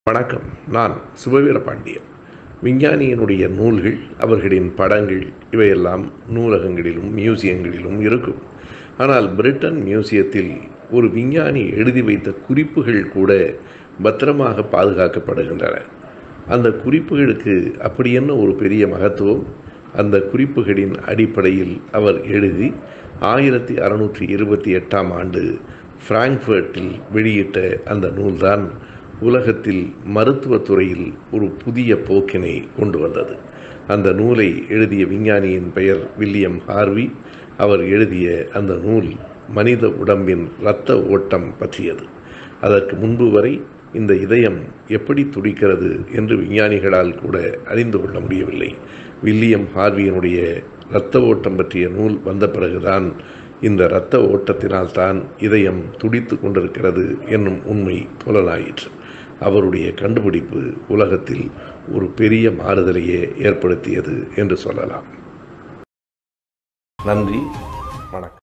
வணக்கம் நான் சுபவீரபாண்டியன் விஞ்ஞானியினுடைய நூல்கள் அவர்களின் படங்கள் இவையெல்லாம் நூலகங்களிலும் மியூசியங்களிலும் இருக்கும் ஆனால் பிரிட்டன் மியூசியத்தில் ஒரு விஞ்ஞானி எழுதி வைத்த குறிப்புகள் கூட பத்திரமாக பாதுகாக்கப்படுகின்றன அந்த குறிப்புகளுக்கு அப்படி என்ன ஒரு பெரிய மகத்துவம் அந்த குறிப்புகளின் அடிப்படையில் அவர் எழுதி ஆயிரத்தி அறுநூற்றி இருபத்தி எட்டாம் ஆண்டு பிராங்க்ஃபர்ட்டில் வெளியிட்ட அந்த நூல்தான் உலகத்தில் மருத்துவத் துறையில் ஒரு புதிய போக்கினை கொண்டு வந்தது அந்த நூலை எழுதிய விஞ்ஞானியின் பெயர் வில்லியம் ஹார்வி அவர் எழுதிய அந்த நூல் மனித உடம்பின் இரத்த ஓட்டம் பற்றியது அதற்கு முன்பு வரை இந்த இதயம் எப்படி துடிக்கிறது என்று விஞ்ஞானிகளால் கூட அறிந்து கொள்ள முடியவில்லை வில்லியம் ஹார்வியினுடைய இரத்த ஓட்டம் பற்றிய நூல் வந்த பிறகுதான் இந்த இரத்த ஓட்டத்தினால்தான் இதயம் துடித்து கொண்டிருக்கிறது என்னும் உண்மை புலனாயிற்று அவருடைய கண்டுபிடிப்பு உலகத்தில் ஒரு பெரிய மாறுதலையே ஏற்படுத்தியது என்று சொல்லலாம் நன்றி வணக்கம்